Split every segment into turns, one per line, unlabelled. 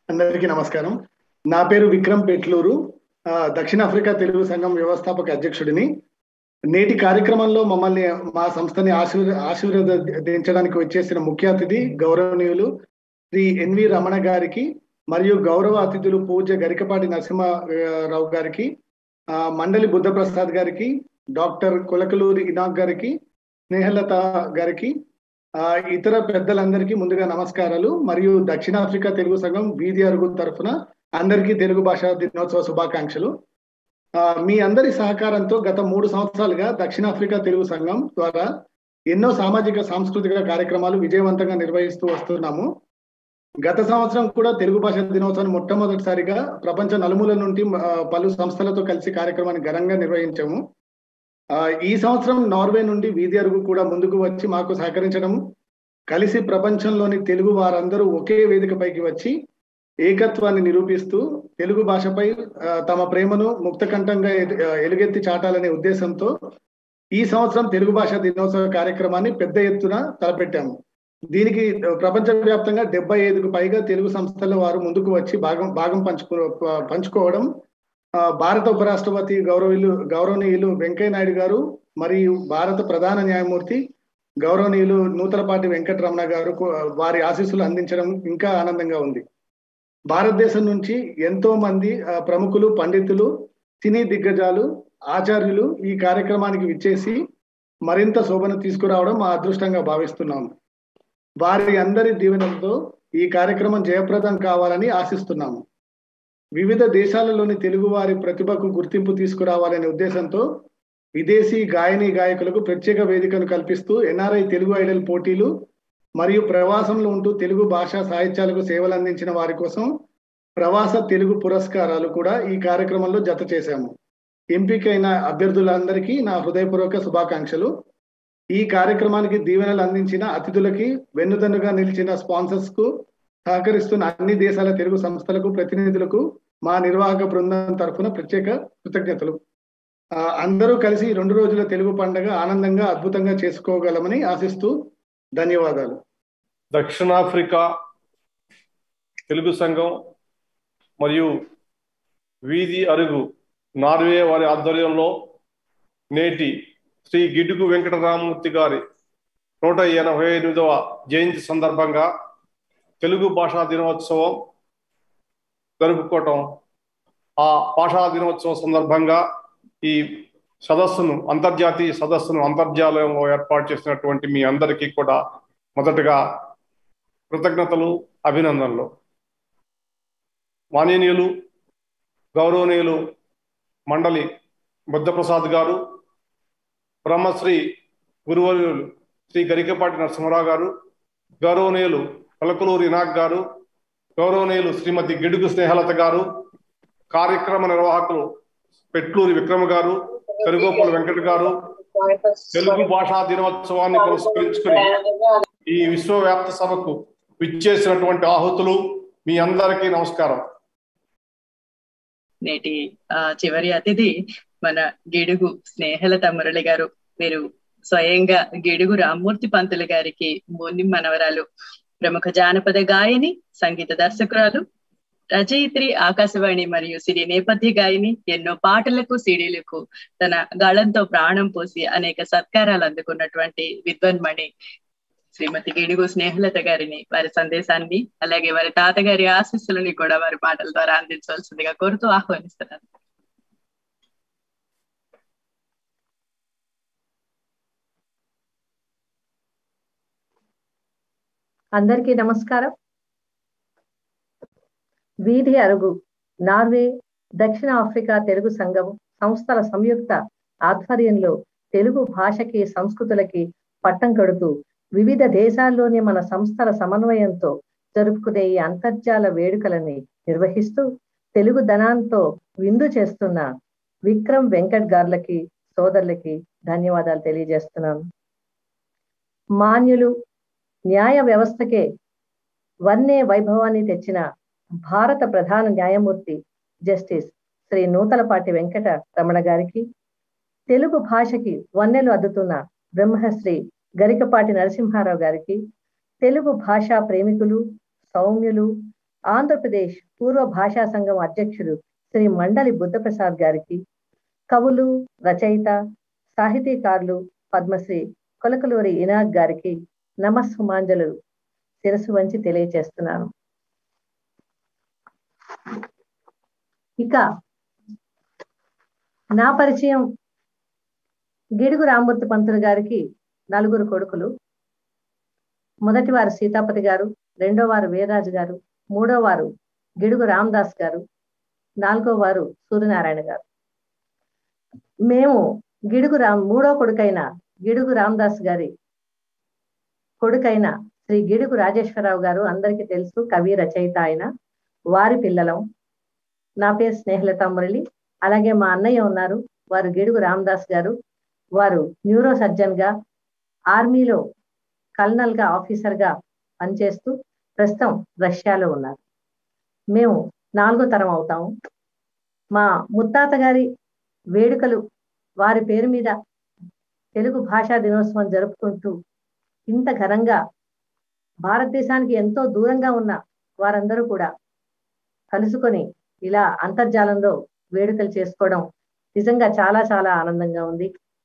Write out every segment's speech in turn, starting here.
అందరికీ నమస్కారం నా పేరు విక్రమ్ పెట్లూరు ఆ, దక్షిణాఫ్రికా తెలుగు సంఘం వ్యవస్థాపక అధ్యక్షుడిని నేటి కార్యక్రమంలో మమ్మల్ని మా సంస్థని ఆశీర్వ ఆశీర్వదించడానికి వచ్చేసిన ముఖ్య అతిథి గౌరవనీయులు శ్రీ ఎన్వి రమణ గారికి మరియు గౌరవ అతిథులు పూజ్య గరికపాటి నరసింహారావు గారికి ఆ, మండలి బుద్ధప్రసాద్ గారికి డాక్టర్ కులకలూరి ఇనాక్ గారికి స్నేహలత గారికి ఆ, ఇతర పెద్దలందరికీ ముందుగా నమస్కారాలు మరియు దక్షిణాఫ్రికా తెలుగు సంఘం వీధి అరుగు తరఫున అందరికీ తెలుగు భాషా దినోత్సవ శుభాకాంక్షలు ఆ, మీ అందరి సహకారంతో గత మూడు సంవత్సరాలుగా దక్షిణాఫ్రికా తెలుగు సంఘం ద్వారా ఎన్నో సామాజిక సాంస్కృతిక కార్యక్రమాలు విజయవంతంగా నిర్వహిస్తూ వస్తున్నాము గత సంవత్సరం కూడా తెలుగు భాష దినోత్సవాన్ని మొట్టమొదటిసారిగా ప్రపంచ నలుమూల నుండి ఆ, పలు సంస్థలతో కలిసి కార్యక్రమాన్ని ఘనంగా నిర్వహించాము ఆ, ఈ సంవత్సరం నార్వే నుండి వీధి అరుగు కూడా ముందుకు వచ్చి మాకు సహకరించడం కలిసి ప్రపంచంలోని తెలుగు వారందరూ ఒకే వేదికపైకి వచ్చి ఏకత్వాన్ని నిరూపిస్తూ తెలుగు భాషపై ఆ, తమ ప్రేమను ముక్తకంఠంగా ఎ- ఆ, ఎలుగెత్తి చాటాలనే ఉద్దేశంతో ఈ సంవత్సరం తెలుగు భాష దినోత్సవ కార్యక్రమాన్ని పెద్ద ఎత్తున తలపెట్టాము దీనికి ప్రపంచ వ్యాప్తంగా డెబ్బై ఐదుకు పైగా తెలుగు సంస్థల వారు ముందుకు వచ్చి భాగం భాగం పంచుకో పంచుకోవడం ఆ, భారత ఉపరాష్ట్రపతి గౌరవీయులు గౌరవనీయులు వెంకయ్య నాయుడు గారు మరియు భారత ప్రధాన న్యాయమూర్తి గౌరవనీయులు నూతలపాటి వెంకటరమణ గారు కు- వారి ఆశీస్సులు అందించడం ఇంకా ఆనందంగా ఉంది భారతదేశం నుంచి ఎంతో మంది ఆ, ప్రముఖులు పండితులు సినీ దిగ్గజాలు ఆచార్యులు ఈ కార్యక్రమానికి విచ్చేసి మరింత శోభను తీసుకురావడం మా అదృష్టంగా భావిస్తున్నాము వారి అందరి దీవెనలతో ఈ కార్యక్రమం జయప్రదం కావాలని ఆశిస్తున్నాము వివిధ దేశాలలోని తెలుగు వారి ప్రతిభకు గుర్తింపు తీసుకురావాలనే ఉద్దేశంతో విదేశీ గాయని గాయకులకు ప్రత్యేక వేదికను కల్పిస్తూ ఎన్ఆర్ఐ తెలుగు ఐడల్ పోటీలు మరియు ప్రవాసంలో ఉంటూ తెలుగు భాషా సాహిత్యాలకు సేవలు అందించిన వారి కోసం ప్రవాస తెలుగు పురస్కారాలు కూడా ఈ కార్యక్రమంలో జత చేశాము ఎంపికైన అభ్యర్థులందరికీ నా హృదయపూర్వక శుభాకాంక్షలు ఈ కార్యక్రమానికి దీవెనలు అందించిన అతిథులకి వెన్నుదన్నుగా నిలిచిన స్పాన్సర్స్ కు సహకరిస్తున్న అన్ని దేశాల తెలుగు సంస్థలకు ప్రతినిధులకు మా నిర్వాహక బృందం తరఫున ప్రత్యేక కృతజ్ఞతలు ఆ, అందరూ కలిసి ఈ రెండు రోజుల తెలుగు పండుగ ఆనందంగా అద్భుతంగా చేసుకోగలమని ఆశిస్తూ ధన్యవాదాలు
దక్షిణాఫ్రికా తెలుగు సంఘం మరియు వీధి అరుగు నార్వే వారి ఆధ్వర్యంలో నేటి శ్రీ గిడుగు వెంకటరామమూర్తి గారి నూట ఎనభై ఎనిమిదవ జయంతి సందర్భంగా తెలుగు భాషా దినోత్సవం జరుపుకోవటం ఆ భాషా దినోత్సవం సందర్భంగా ఈ సదస్సును అంతర్జాతీయ సదస్సును అంతర్జాలంలో ఏర్పాటు చేసినటువంటి మీ అందరికీ కూడా మొదటగా కృతజ్ఞతలు అభినందనలు మాననీయులు గౌరవనీయులు మండలి బుద్ధప్రసాద్ గారు బ్రహ్మశ్రీ గురువర్యులు శ్రీ గరికపాటి నరసింహరావు గారు గౌరవనీయులు పలకలూరి ఇనాక్ గారు గౌరవనీయులు శ్రీమతి గిడుగు స్నేహలత గారు కార్యక్రమ నిర్వాహకులు పెట్లూరి విక్రమ గారు తెలుగోపల వెంకట గారు తెలుగు భాషా దినోత్సవాన్ని పురస్కరించుకుని ఈ విశ్వవ్యాప్త సభకు విచ్చేసినటువంటి ఆహుతులు మీ అందరికీ నమస్కారం
నేటి ఆ చివరి అతిథి మన గిడుగు స్నేహలత మురళి గారు వీరు స్వయంగా గిడుగు రామ్మూర్తి పంతులు గారికి మోని మనవరాలు ప్రముఖ జానపద గాయని సంగీత దర్శకురాలు రచయిత్రి ఆకాశవాణి మరియు సిరి నేపథ్య గాయని ఎన్నో పాటలకు సిడీలకు తన గాళంతో ప్రాణం పోసి అనేక సత్కారాలు అందుకున్నటువంటి విద్వన్మణి శ్రీమతి గిడుగు స్నేహలత గారిని వారి సందేశాన్ని అలాగే వారి తాతగారి ఆశీస్సులని కూడా వారి పాటల ద్వారా అందించవలసిందిగా కోరుతూ ఆహ్వానిస్తున్నాను
అందరికీ నమస్కారం వీధి అరుగు నార్వే దక్షిణ ఆఫ్రికా తెలుగు సంఘం సంస్థల సంయుక్త ఆధ్వర్యంలో తెలుగు భాషకి సంస్కృతులకి పట్టం కడుతూ వివిధ దేశాల్లోని మన సంస్థల సమన్వయంతో జరుపుకునే ఈ అంతర్జాల వేడుకలని నిర్వహిస్తూ తెలుగు ధనాంతో విందు చేస్తున్న విక్రమ్ వెంకట్ గార్లకి సోదరులకి ధన్యవాదాలు తెలియజేస్తున్నాను మాన్యులు న్యాయ వ్యవస్థకే వన్నే వైభవాన్ని తెచ్చిన భారత ప్రధాన న్యాయమూర్తి జస్టిస్ శ్రీ నూతలపాటి వెంకట రమణ గారికి తెలుగు భాషకి వన్నెలు అద్దుతున్న బ్రహ్మశ్రీ గరికపాటి నరసింహారావు గారికి తెలుగు భాషా ప్రేమికులు సౌమ్యులు ఆంధ్రప్రదేశ్ పూర్వ భాషా సంఘం అధ్యక్షుడు శ్రీ మండలి బుద్ధప్రసాద్ గారికి కవులు రచయిత సాహితీకారులు పద్మశ్రీ కొలకలూరి ఇనాగ్ గారికి నమస్సుమాంజలు శిరస్సు వంచి తెలియచేస్తున్నాను ఇక నా పరిచయం గిడుగు రామూర్తి పంతులు గారికి నలుగురు కొడుకులు మొదటి వారు సీతాపతి గారు రెండో వారు వీర్రాజు గారు మూడో వారు గిడుగు రామదాస్ గారు నాలుగో వారు సూర్యనారాయణ గారు మేము గిడుగు రామ్ మూడో కొడుకైన గిడుగు రామదాస్ గారి కొడుకైన శ్రీ గిడుగు రాజేశ్వరరావు గారు అందరికీ తెలుసు కవి రచయిత ఆయన వారి పిల్లలం నా పేరు స్నేహలత మురళి అలాగే మా అన్నయ్య ఉన్నారు వారు గిడుగు రామదాస్ గారు వారు న్యూరో సర్జన్ గా ఆర్మీలో కల్నల్ గా ఆఫీసర్ గా పనిచేస్తూ ప్రస్తుతం రష్యాలో ఉన్నారు మేము నాలుగో తరం అవుతాము మా ముత్తాత గారి వేడుకలు వారి పేరు మీద తెలుగు భాషా దినోత్సవం జరుపుకుంటూ ఇంత ఘనంగా భారతదేశానికి ఎంతో దూరంగా ఉన్న వారందరూ కూడా కలుసుకొని ఇలా అంతర్జాలంలో వేడుకలు చేసుకోవడం నిజంగా చాలా చాలా ఆనందంగా ఉంది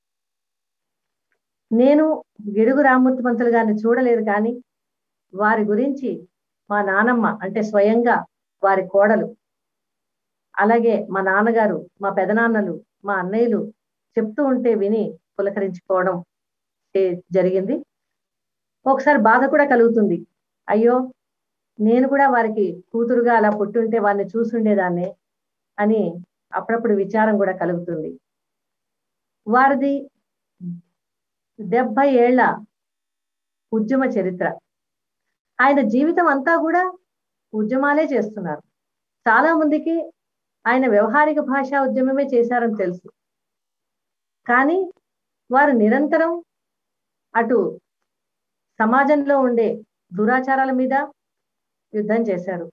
నేను గిడుగు రామ్మూర్తి పంతులు గారిని చూడలేదు కానీ వారి గురించి మా నానమ్మ అంటే స్వయంగా వారి కోడలు అలాగే మా నాన్నగారు మా పెదనాన్నలు మా అన్నయ్యలు చెప్తూ ఉంటే విని పులకరించుకోవడం జరిగింది ఒకసారి బాధ కూడా కలుగుతుంది అయ్యో నేను కూడా వారికి కూతురుగా అలా పుట్టుంటే వారిని చూసుండేదాన్ని అని అప్పుడప్పుడు విచారం కూడా కలుగుతుంది వారిది డెబ్బై ఏళ్ల ఉద్యమ చరిత్ర ఆయన జీవితం అంతా కూడా ఉద్యమాలే చేస్తున్నారు చాలా మందికి ఆయన వ్యవహారిక భాషా ఉద్యమమే చేశారని తెలుసు కానీ వారు నిరంతరం అటు సమాజంలో ఉండే దురాచారాల మీద యుద్ధం చేశారు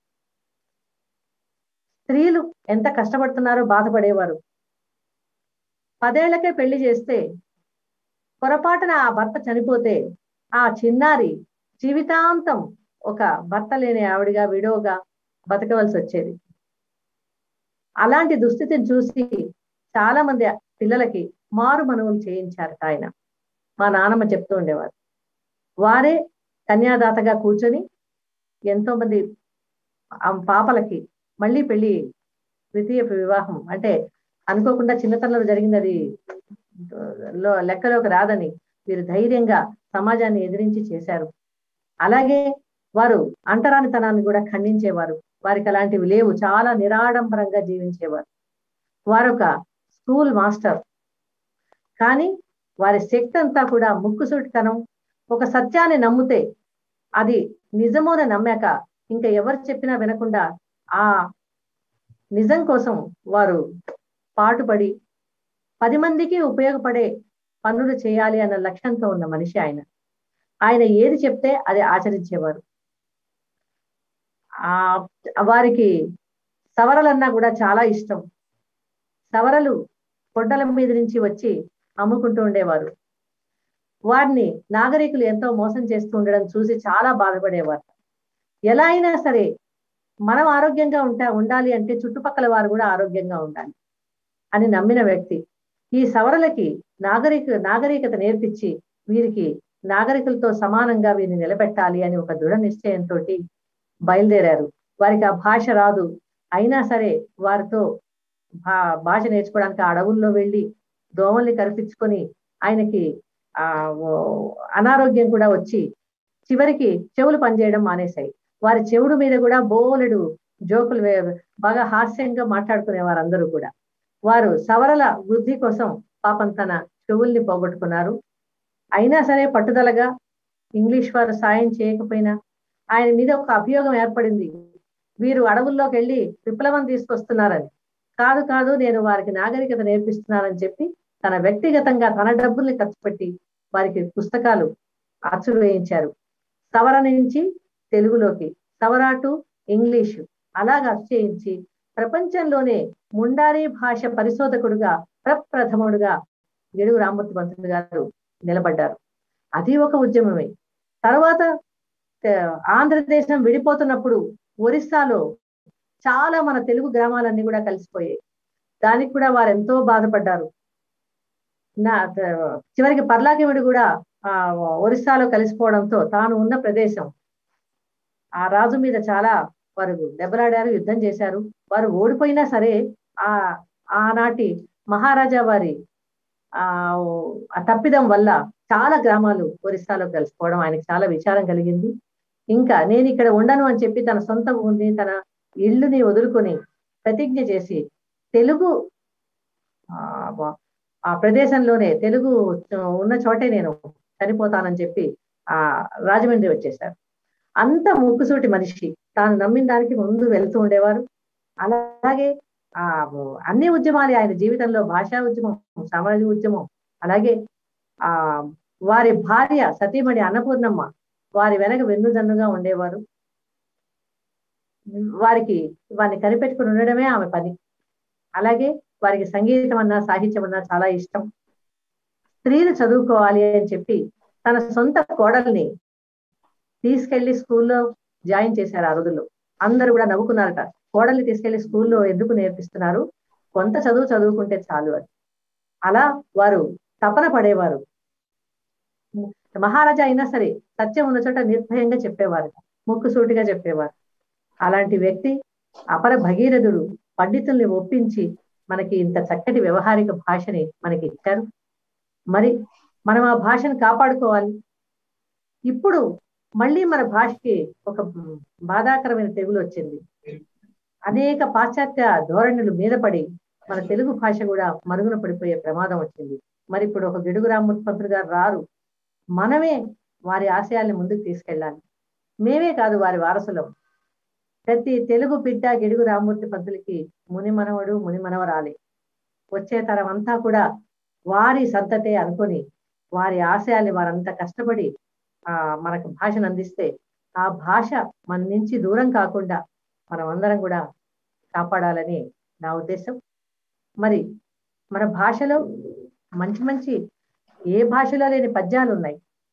స్త్రీలు ఎంత కష్టపడుతున్నారో బాధపడేవారు పదేళ్లకే పెళ్లి చేస్తే పొరపాటున ఆ భర్త చనిపోతే ఆ చిన్నారి జీవితాంతం ఒక భర్త లేని ఆవిడిగా విడోగా బతకవలసి వచ్చేది అలాంటి దుస్థితిని చూసి చాలా మంది పిల్లలకి మారు మనవులు చేయించారు ఆయన మా నాన్నమ్మ చెప్తూ ఉండేవారు వారే కన్యాదాతగా కూర్చొని ఎంతో మంది పాపలకి మళ్ళీ పెళ్లి ద్వితీయ వివాహం అంటే అనుకోకుండా చిన్నతనంలో జరిగింది అది లెక్కలోకి రాదని వీరు ధైర్యంగా సమాజాన్ని ఎదిరించి చేశారు అలాగే వారు అంటరానితనాన్ని కూడా ఖండించేవారు వారికి అలాంటివి లేవు చాలా నిరాడంబరంగా జీవించేవారు వారు ఒక స్కూల్ మాస్టర్ కానీ వారి శక్తి అంతా కూడా ముక్కుసూటితనం ఒక సత్యాన్ని నమ్మితే అది నిజమోన నమ్మాక ఇంకా ఎవరు చెప్పినా వినకుండా ఆ నిజం కోసం వారు పాటుపడి పది మందికి ఉపయోగపడే పనులు చేయాలి అన్న లక్ష్యంతో ఉన్న మనిషి ఆయన ఆయన ఏది చెప్తే అది ఆచరించేవారు ఆ వారికి సవరలన్నా కూడా చాలా ఇష్టం సవరలు కొండల మీద నుంచి వచ్చి అమ్ముకుంటూ ఉండేవారు వారిని నాగరికులు ఎంతో మోసం చేస్తూ ఉండడం చూసి చాలా బాధపడేవారు ఎలా అయినా సరే మనం ఆరోగ్యంగా ఉంటా ఉండాలి అంటే చుట్టుపక్కల వారు కూడా ఆరోగ్యంగా ఉండాలి అని నమ్మిన వ్యక్తి ఈ సవరలకి నాగరిక నాగరికత నేర్పించి వీరికి నాగరికులతో సమానంగా వీరిని నిలబెట్టాలి అని ఒక దృఢ నిశ్చయంతో బయలుదేరారు వారికి ఆ భాష రాదు అయినా సరే వారితో భాష నేర్చుకోవడానికి ఆ అడవుల్లో వెళ్ళి దోమల్ని కరిపించుకొని ఆయనకి ఆ అనారోగ్యం కూడా వచ్చి చివరికి చెవులు పనిచేయడం మానేశాయి వారి చెవుడు మీద కూడా బోలెడు జోకులు బాగా హాస్యంగా మాట్లాడుకునేవారు అందరూ కూడా వారు సవరల వృద్ధి కోసం పాపం తన చెవుల్ని పోగొట్టుకున్నారు అయినా సరే పట్టుదలగా ఇంగ్లీష్ వారు సాయం చేయకపోయినా ఆయన మీద ఒక అభియోగం ఏర్పడింది వీరు అడవుల్లోకి వెళ్ళి విప్లవం తీసుకొస్తున్నారని కాదు కాదు నేను వారికి నాగరికత నేర్పిస్తున్నానని చెప్పి తన వ్యక్తిగతంగా తన డబ్బుల్ని ఖర్చు పెట్టి వారికి పుస్తకాలు అచ్చు వేయించారు సవర నుంచి తెలుగులోకి సవరాటు ఇంగ్లీషు అలాగా చేయించి ప్రపంచంలోనే ముండారీ భాష పరిశోధకుడుగా ప్రప్రథముడుగా గిడుగు రామూర్తి పంతులు గారు నిలబడ్డారు అది ఒక ఉద్యమమే తర్వాత ఆంధ్రదేశం విడిపోతున్నప్పుడు ఒరిస్సాలో చాలా మన తెలుగు గ్రామాలన్నీ కూడా కలిసిపోయాయి దానికి కూడా వారు ఎంతో బాధపడ్డారు నా చివరికి పర్లాకిముడి కూడా ఆ ఒరిస్సాలో కలిసిపోవడంతో తాను ఉన్న ప్రదేశం ఆ రాజు మీద చాలా వారు దెబ్బలాడారు యుద్ధం చేశారు వారు ఓడిపోయినా సరే ఆ ఆనాటి మహారాజా వారి ఆ తప్పిదం వల్ల చాలా గ్రామాలు ఒరిస్సాలో కలిసిపోవడం ఆయనకి చాలా విచారం కలిగింది ఇంకా నేను ఇక్కడ ఉండను అని చెప్పి తన సొంత ఊరిని తన ఇల్లుని వదులుకొని ప్రతిజ్ఞ చేసి తెలుగు ఆ ప్రదేశంలోనే తెలుగు ఉన్న చోటే నేను చనిపోతానని చెప్పి ఆ రాజమండ్రి వచ్చేసారు అంత ముక్కుసూటి మనిషి తాను నమ్మిన దానికి ముందు వెళ్తూ ఉండేవారు అలాగే ఆ అన్ని ఉద్యమాలు ఆయన జీవితంలో భాషా ఉద్యమం సామాజిక ఉద్యమం అలాగే ఆ వారి భార్య సతీమణి అన్నపూర్ణమ్మ వారి వెనక వెన్నుదన్నుగా ఉండేవారు వారికి వారిని కనిపెట్టుకుని ఉండడమే ఆమె పని అలాగే వారికి సంగీతం అన్నా సాహిత్యం అన్నా చాలా ఇష్టం స్త్రీలు చదువుకోవాలి అని చెప్పి తన సొంత కోడల్ని తీసుకెళ్లి స్కూల్లో జాయిన్ చేశారు ఆ రోజుల్లో అందరూ కూడా నవ్వుకున్నారట కోడల్ని తీసుకెళ్లి స్కూల్లో ఎందుకు నేర్పిస్తున్నారు కొంత చదువు చదువుకుంటే చాలు అని అలా వారు తపన పడేవారు మహారాజా అయినా సరే సత్యం ఉన్న చోట నిర్భయంగా చెప్పేవారు ముక్కుసూటిగా చెప్పేవారు అలాంటి వ్యక్తి అపర భగీరథుడు పండితుల్ని ఒప్పించి మనకి ఇంత చక్కటి వ్యవహారిక భాషని మనకి ఇచ్చారు మరి మనం ఆ భాషను కాపాడుకోవాలి ఇప్పుడు మళ్ళీ మన భాషకి ఒక బాధాకరమైన తెగులు వచ్చింది అనేక పాశ్చాత్య ధోరణులు మీద పడి మన తెలుగు భాష కూడా మరుగున పడిపోయే ప్రమాదం వచ్చింది మరి ఇప్పుడు ఒక గిడుగు రామ్మూర్తి పంతులు గారు రారు మనమే వారి ఆశయాల్ని ముందుకు తీసుకెళ్ళాలి మేమే కాదు వారి వారసులం ప్రతి తెలుగు బిడ్డ గిడుగు రామ్మూర్తి పంతులకి ముని మనవడు ముని మనవరాలి వచ్చే తరం అంతా కూడా వారి సంతతే అనుకొని వారి ఆశయాల్ని వారంతా కష్టపడి ఆ మనకు భాషను అందిస్తే ఆ భాష మన నుంచి దూరం కాకుండా మనం అందరం కూడా కాపాడాలని నా ఉద్దేశం మరి మన భాషలో మంచి మంచి ఏ భాషలో లేని పద్యాలు ఉన్నాయి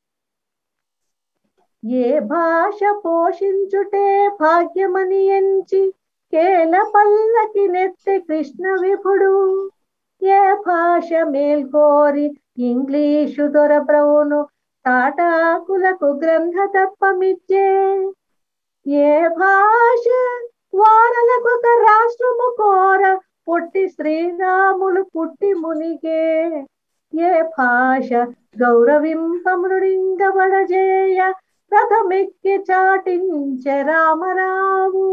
ఏ భాష పోషించుటే భాగ్యమని ఎంచి కేల పల్లకి నెత్తి కృష్ణ విభుడు ఏ భాష మేల్కోరి ఇంగ్లీషు దొరబ్రవును తాటాకులకు గ్రంథ తప్పమిచ్చే ఏ భాష వారలకు ఒక రాష్ట్రము కోర పుట్టి శ్రీరాములు పుట్టి మునిగే ఏ భాష గౌరవింపమృడింగబడజేయ రథమెక్కి చాటించే రామరావు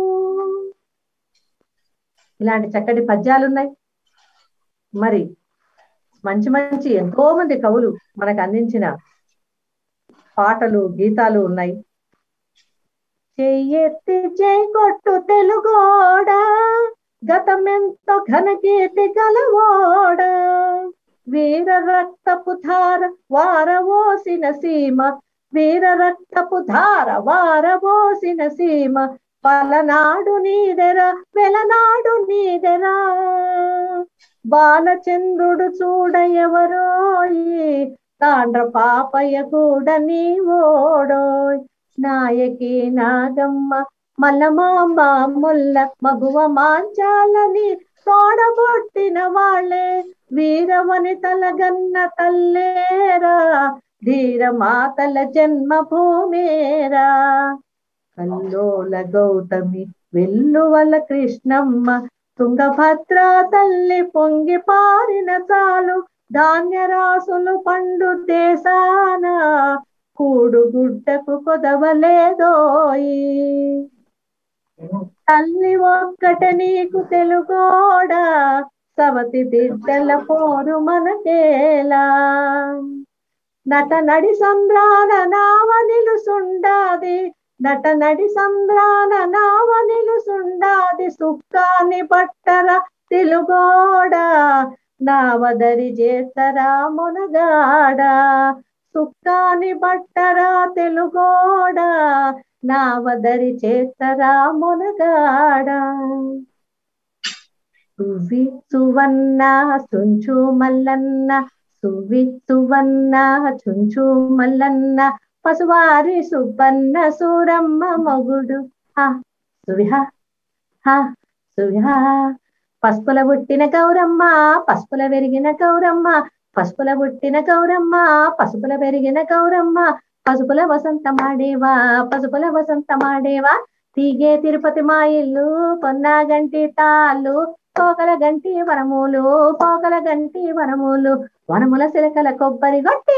ఇలాంటి చక్కటి పద్యాలున్నాయి మరి మంచి మంచి ఎంతో మంది కవులు మనకు అందించిన పాటలు గీతాలు ఉన్నాయి చెయ్యెత్తి జై కొట్టు తెలుగోడ గతమెంతో ఘనకీర్తి గలవోడ వీర రక్తపు ధార వారవోసిన సీమ వీర రక్తపు ధార వారవోసిన సీమ పలనాడు నీదెరా వెలనాడు నీదెరా బాలచంద్రుడు చూడ ఎవరోయి తాండ్ర పాపయ్య కూడా నీ ఓడోయ్ నాయకి నాగమ్మ మల్లమాంబ ముల్ల మగువ మాంచాలని తోడబొట్టిన వాళ్ళే వీరవనితల గన్న తల్లేరా ధీర మాతల జన్మ భూమేరా కల్లోల గౌతమి వెల్లువల కృష్ణమ్మ తుంగభద్ర తల్లి పొంగి పారిన చాలు ధాన్యరాసులు పండు దేశాన కూడు గుడ్డకు కొదవలేదోయి తల్లి ఒక్కట నీకు తెలుగోడ సవతి బిడ్డల పోరు మనకేలా నట నడి సంద్రాన నావ నిలుసుండాది నట నడి సంద్రాన నావ నిలుసుండాది సుక్కాని పట్టర తెలుగోడ నావదరి చేస్తరా మునగాడ సుక్కాని బట్టరా తెలుగోడ నావదరి చేస్తరా మునగాడ సువి సువన్న సుంచు మల్లన్న సువి సువన్న చుంచు మల్లన్న పసువారి సుబ్బన్న సూరమ్మ మొగుడు ఆ సువిహ హ సువిహ పసుపుల పుట్టిన గౌరమ్మ పసుపుల పెరిగిన గౌరమ్మ పసుపుల పుట్టిన గౌరమ్మ పసుపుల పెరిగిన గౌరమ్మ పసుపుల వసంత మాడేవా పసుపుల వసంత మాడేవా తీగే తిరుపతి మా ఇల్లు కొన్నా గంటి తాళ్ళు పోకల గంటి వనములు పోకల గంటి వనములు వనముల సిలకల కొబ్బరి గొట్టి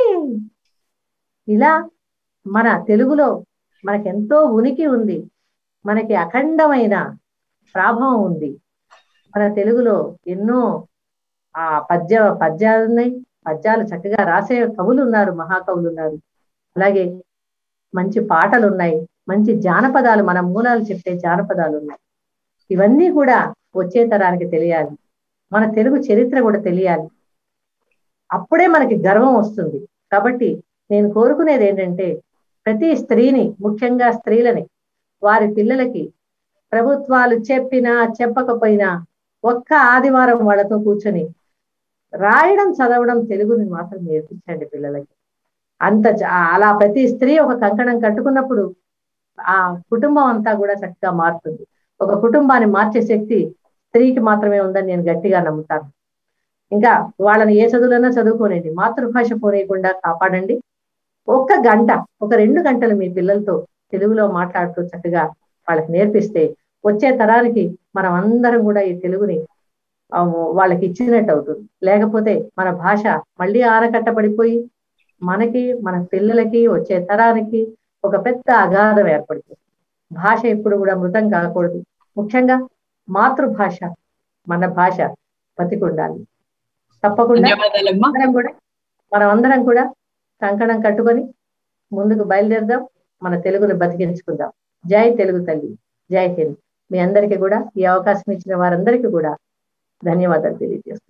ఇలా మన తెలుగులో మనకెంతో ఉనికి ఉంది మనకి అఖండమైన ప్రాభవం ఉంది మన తెలుగులో ఎన్నో ఆ పద్య పద్యాలు ఉన్నాయి పద్యాలు చక్కగా రాసే కవులు ఉన్నారు మహాకవులు ఉన్నారు అలాగే మంచి పాటలు ఉన్నాయి మంచి జానపదాలు మన మూలాలు చెప్పే జానపదాలు ఉన్నాయి ఇవన్నీ కూడా వచ్చే తరానికి తెలియాలి మన తెలుగు చరిత్ర కూడా తెలియాలి అప్పుడే మనకి గర్వం వస్తుంది కాబట్టి నేను కోరుకునేది ఏంటంటే ప్రతి స్త్రీని ముఖ్యంగా స్త్రీలని వారి పిల్లలకి ప్రభుత్వాలు చెప్పినా చెప్పకపోయినా ఒక్క ఆదివారం వాళ్ళతో కూర్చొని రాయడం చదవడం తెలుగుని మాత్రం నేర్పించండి పిల్లలకి అంత చ- అలా ప్రతి స్త్రీ ఒక కంకణం కట్టుకున్నప్పుడు ఆ కుటుంబం అంతా కూడా చక్కగా మారుతుంది ఒక కుటుంబాన్ని మార్చే శక్తి స్త్రీకి మాత్రమే ఉందని నేను గట్టిగా నమ్ముతాను ఇంకా వాళ్ళని ఏ చదువులైనా చదువుకోనండి మాతృభాష పోనీయకుండా కాపాడండి ఒక్క గంట ఒక రెండు గంటలు మీ పిల్లలతో తెలుగులో మాట్లాడుతూ చక్కగా వాళ్ళకి నేర్పిస్తే వచ్చే తరానికి మనం అందరం కూడా ఈ తెలుగుని ఆ, వాళ్ళకి ఇచ్చినట్టు అవుతుంది లేకపోతే మన భాష మళ్ళీ ఆనకట్ట పడిపోయి మనకి మన పిల్లలకి వచ్చే తరానికి ఒక పెద్ద అగాధం ఏర్పడుతుంది భాష ఎప్పుడు కూడా మృతం కాకూడదు ముఖ్యంగా మాతృభాష మన భాష బతికుండాలి తప్పకుండా
ధన్యవాదాలమ్మా
అందరం కూడా మనం అందరం కూడా కంకణం కట్టుకొని ముందుకు బయలుదేరదాం మన తెలుగును బతికించుకుందాం జై తెలుగు తల్లి జై హింద్ మీ అందరికీ కూడా ఈ అవకాశం ఇచ్చిన వారందరికీ కూడా ధన్యవాదాలు తెలియజేస్తున్నాను